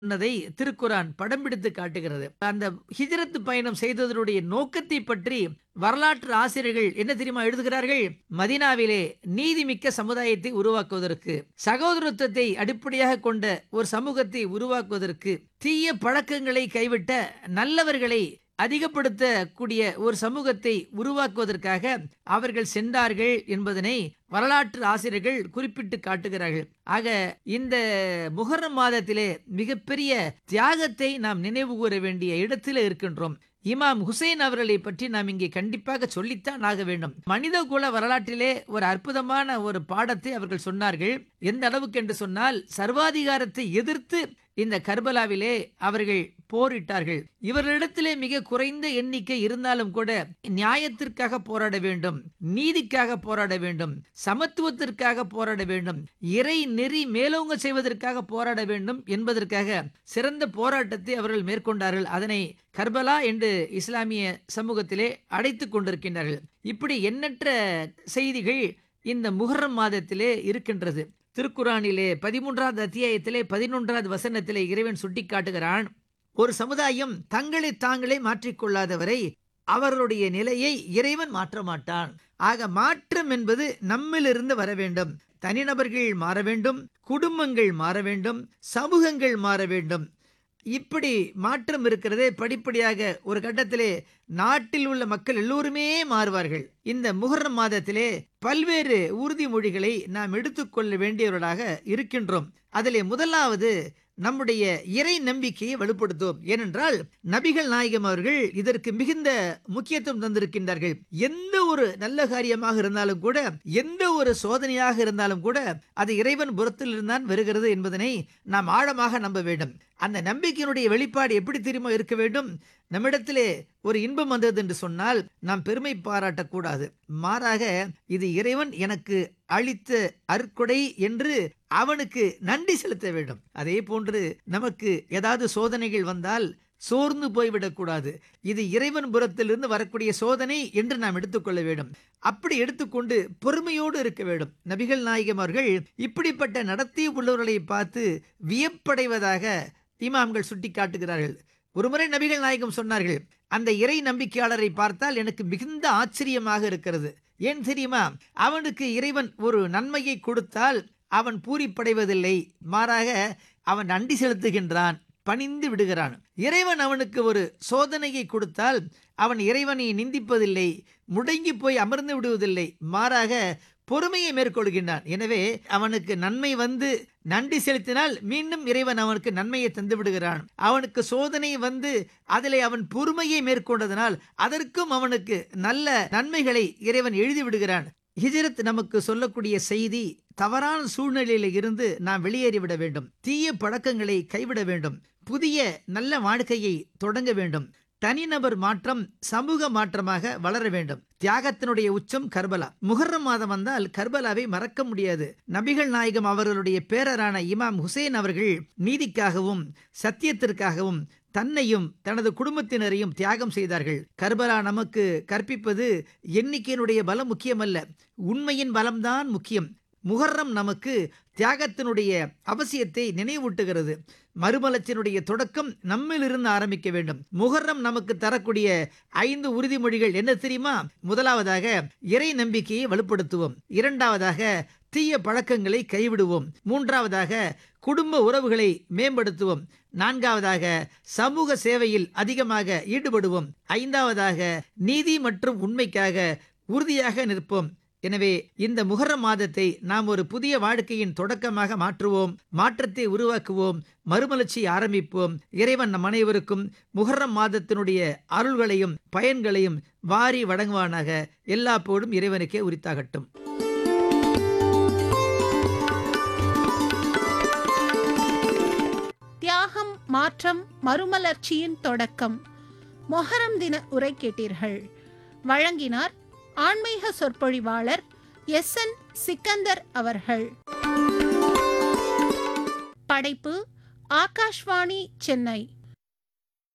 சொன்னதை திருக்குரான் படம் பிடித்து காட்டுகிறது அந்த ஹிஜ்ரத் பயணம் செய்ததனுடைய நோக்கத்தை பற்றி வரலாற்று ஆசிரியர்கள் என்ன தெரியுமா எழுதுகிறார்கள் மதினாவிலே நீதிமிக்க சமுதாயத்தை உருவாக்குவதற்கு சகோதரத்துவத்தை அடிப்படையாக கொண்ட ஒரு சமூகத்தை உருவாக்குவதற்கு தீய பழக்கங்களை கைவிட்ட நல்லவர்களை அதிகப்படுத்தக்கூடிய ஒரு சமூகத்தை உருவாக்குவதற்காக அவர்கள் சென்றார்கள் என்பதனை வரலாற்று ஆசிரியர்கள் குறிப்பிட்டு காட்டுகிறார்கள் ஆக இந்த முகரம் மாதத்திலே மிகப்பெரிய தியாகத்தை நாம் நினைவு கூற வேண்டிய இடத்தில் இருக்கின்றோம் இமாம் ஹுசைன் அவர்களை பற்றி நாம் இங்கே கண்டிப்பாக சொல்லித்தான் ஆக வேண்டும் மனித குல வரலாற்றிலே ஒரு அற்புதமான ஒரு பாடத்தை அவர்கள் சொன்னார்கள் எந்த அளவுக்கு என்று சொன்னால் சர்வாதிகாரத்தை எதிர்த்து இந்த கர்பலாவிலே அவர்கள் போரிட்டார்கள் இவர்களிடத்திலே மிக குறைந்த எண்ணிக்கை இருந்தாலும் கூட நியாயத்திற்காக போராட வேண்டும் நீதிக்காக போராட வேண்டும் சமத்துவத்திற்காக போராட வேண்டும் இறை நெறி மேலோங்க செய்வதற்காக போராட வேண்டும் என்பதற்காக சிறந்த போராட்டத்தை அவர்கள் மேற்கொண்டார்கள் அதனை கர்பலா என்று இஸ்லாமிய சமூகத்திலே அடைத்துக் கொண்டிருக்கின்றார்கள் இப்படி எண்ணற்ற செய்திகள் இந்த முஹர்ரம் மாதத்திலே இருக்கின்றது திருக்குறானிலே பதிமூன்றாவது அத்தியாயத்திலே பதினொன்றாவது வசனத்திலே இறைவன் சுட்டிக்காட்டுகிறான் ஒரு சமுதாயம் தங்களை தாங்களே மாற்றிக்கொள்ளாதவரை அவர்களுடைய நிலையை இறைவன் மாற்ற மாட்டான் ஆக மாற்றம் என்பது நம்மிலிருந்து வர வேண்டும் தனிநபர்கள் மாற வேண்டும் குடும்பங்கள் மாற வேண்டும் சமூகங்கள் மாற வேண்டும் இப்படி மாற்றம் இருக்கிறதே படிப்படியாக ஒரு கட்டத்திலே நாட்டில் உள்ள மக்கள் எல்லோருமே மாறுவார்கள் இந்த முகரம் மாதத்திலே பல்வேறு உறுதிமொழிகளை நாம் எடுத்துக்கொள்ள வேண்டியவர்களாக இருக்கின்றோம் அதிலே முதலாவது நம்முடைய இறை நம்பிக்கையை வலுப்படுத்தும் ஏனென்றால் நபிகள் நாயகம் அவர்கள் இதற்கு மிகுந்த முக்கியத்துவம் தந்திருக்கின்றார்கள் எந்த ஒரு நல்ல காரியமாக இருந்தாலும் கூட எந்த ஒரு சோதனையாக இருந்தாலும் கூட அது இறைவன் புறத்தில் இருந்தான் வருகிறது என்பதனை நாம் ஆழமாக நம்ப வேண்டும் அந்த நம்பிக்கையினுடைய வெளிப்பாடு எப்படி தெரியுமா இருக்க வேண்டும் நம்மிடத்திலே ஒரு இன்பம் வந்தது என்று சொன்னால் நாம் பெருமை பாராட்டக்கூடாது மாறாக இது இறைவன் எனக்கு அளித்த அற்கொடை என்று அவனுக்கு நன்றி செலுத்த வேண்டும் அதே போன்று நமக்கு ஏதாவது சோதனைகள் வந்தால் சோர்ந்து போய்விடக்கூடாது இது இறைவன் புறத்திலிருந்து வரக்கூடிய சோதனை என்று நாம் எடுத்துக்கொள்ள வேண்டும் அப்படி எடுத்துக்கொண்டு பொறுமையோடு இருக்க வேண்டும் நபிகள் நாயகம் அவர்கள் இப்படிப்பட்ட நடத்தி உள்ளவர்களை பார்த்து வியப்படைவதாக இமாம்கள் சுட்டி காட்டுகிறார்கள் ஒருமுறை நபிகள் நாயகம் சொன்னார்கள் அந்த இறை நம்பிக்கையாளரை பார்த்தால் எனக்கு மிகுந்த ஆச்சரியமாக இருக்கிறது ஏன் தெரியுமா அவனுக்கு இறைவன் ஒரு நன்மையை கொடுத்தால் அவன் பூரிப்படைவதில்லை மாறாக அவன் நன்றி செலுத்துகின்றான் பணிந்து விடுகிறான் இறைவன் அவனுக்கு ஒரு சோதனையை கொடுத்தால் அவன் இறைவனை நிந்திப்பதில்லை முடங்கி போய் அமர்ந்து விடுவதில்லை மாறாக பொறுமையை மேற்கொள்கின்றான் எனவே அவனுக்கு நன்மை வந்து நன்றி செலுத்தினால் மீண்டும் இறைவன் அவனுக்கு நன்மையை தந்து விடுகிறான் அவனுக்கு சோதனை வந்து அதிலே அவன் பொறுமையை மேற்கொண்டதனால் அதற்கும் அவனுக்கு நல்ல நன்மைகளை இறைவன் எழுதி விடுகிறான் ஹிஜரத் நமக்கு சொல்லக்கூடிய செய்தி தவறான சூழ்நிலையில இருந்து நாம் வெளியேறிவிட வேண்டும் தீய பழக்கங்களை கைவிட வேண்டும் புதிய நல்ல வாழ்க்கையை தொடங்க வேண்டும் தனிநபர் மாற்றம் சமூக மாற்றமாக வளர வேண்டும் தியாகத்தினுடைய உச்சம் கர்பலா முகர்ரம் மாதம் வந்தால் கர்பலாவை மறக்க முடியாது நபிகள் நாயகம் அவர்களுடைய பேரரான இமாம் ஹுசேன் அவர்கள் நீதிக்காகவும் சத்தியத்திற்காகவும் தன்னையும் தனது குடும்பத்தினரையும் தியாகம் செய்தார்கள் கர்பலா நமக்கு கற்பிப்பது எண்ணிக்கையினுடைய பலம் முக்கியமல்ல உண்மையின் பலம்தான் முக்கியம் முகர்ரம் நமக்கு தியாகத்தினுடைய அவசியத்தை நினைவூட்டுகிறது மறுமலர்ச்சியினுடைய தொடக்கம் நம்மிலிருந்து ஆரம்பிக்க வேண்டும் முகர்ரம் நமக்கு தரக்கூடிய ஐந்து உறுதிமொழிகள் என்ன தெரியுமா முதலாவதாக இறை நம்பிக்கையை வலுப்படுத்துவோம் இரண்டாவதாக தீய பழக்கங்களை கைவிடுவோம் மூன்றாவதாக குடும்ப உறவுகளை மேம்படுத்துவோம் நான்காவதாக சமூக சேவையில் அதிகமாக ஈடுபடுவோம் ஐந்தாவதாக நீதி மற்றும் உண்மைக்காக உறுதியாக நிற்போம் எனவே இந்த முகரம் மாதத்தை நாம் ஒரு புதிய வாழ்க்கையின் தொடக்கமாக மாற்றுவோம் மாற்றத்தை உருவாக்குவோம் மறுமலர்ச்சி ஆரம்பிப்போம் இறைவன் நம் அனைவருக்கும் முகரம் மாதத்தினுடைய அருள்களையும் பயன்களையும் வாரி வழங்குவானாக எல்லா போடும் இறைவனுக்கே உரித்தாகட்டும் தியாகம் மாற்றம் மறுமலர்ச்சியின் தொடக்கம் மொஹரம் தின உரை கேட்டீர்கள் வழங்கினார் ஆன்மீக சொற்பொழிவாளர் எஸ் என் சிக்கந்தர் அவர்கள் படைப்பு ஆகாஷ்வாணி சென்னை